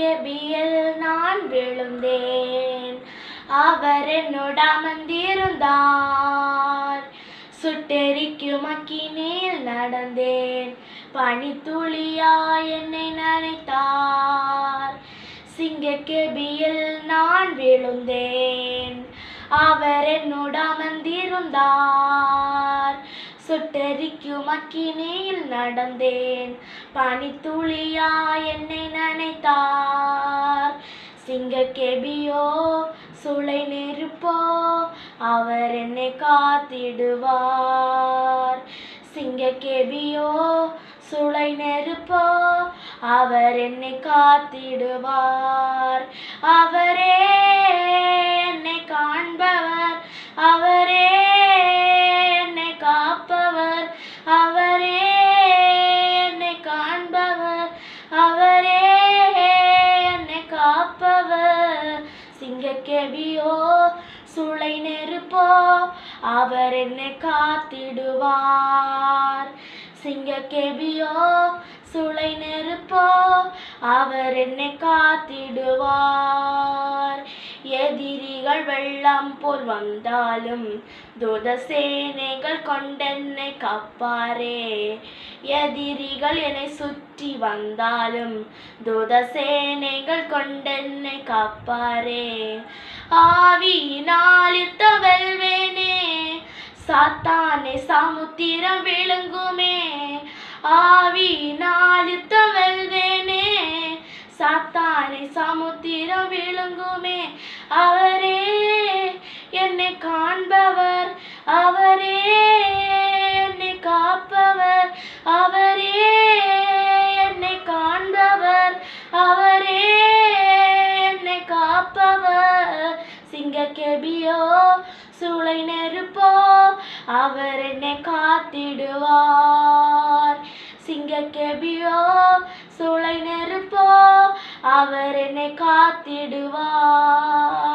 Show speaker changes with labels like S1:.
S1: கேபியில் நான் விழுந்தேன் அவர் என்னோடு அமர்ந்திருந்தார் சுட்டெரிக்கும் அக்கினியில் நடந்தேன் பனித்துளியா என்னை நனைத்தார் சிங்கக்கெபியில் நான் விழுந்தேன் அவர் என்னோடு அமர்ந்திருந்தார் சுட்டெரிக்கும் அக்கினியில் நடந்தேன் பனித்துளியா என்னை நனைத்தார் சிங்கக்கெபியோ சுளை நெருப்போ அவர் என்னை காத்திடுவார் சிங்கக்கெபியோ சுளை நெருப்போ அவர் என்னை காத்திடுவார் அவரே என்னை காண்பவர் அவரே என்னை காப்பவர் அவரே என்னை காண்பவர் அவரே என்னை காப்பவர் சிங்கக்கெபியோ சுளை நெருப்போ அவர் என்னை காத்திடுவார் சிங்கக்கெபியோ சுளை நெருப்போ அவர் என்னை காத்திடுவார் எதிரிகள் வெள்ளம் போல் வந்தாலும் தூத சேனைகள் கொண்டென்னை காப்பாரே எதிரிகள் என்னை சுற்றி வந்தாலும் தூத சேனைகள் கொண்டென்னை காப்பாரே ஆவியினாலித்த வெல்வேனே சாத்தானே சமுத்திரம் விழுங்குமே ஆவியினாலித்த வெல்வேனே சாத்தானை சமுத்திரம் விழுங்குமே அவரே என்னை காண்பவர் அவரே என்னை காப்பவர் அவரே என்னை காண்பவர் அவரே என்னை காப்பவர் சிங்கக்கெபியோ சூளை நெருப்போ அவர் என்னை காத்திடுவார் சிங்கக்கெபியோ சூளை நெருப்போ அவர் என்னை காத்திடுவார்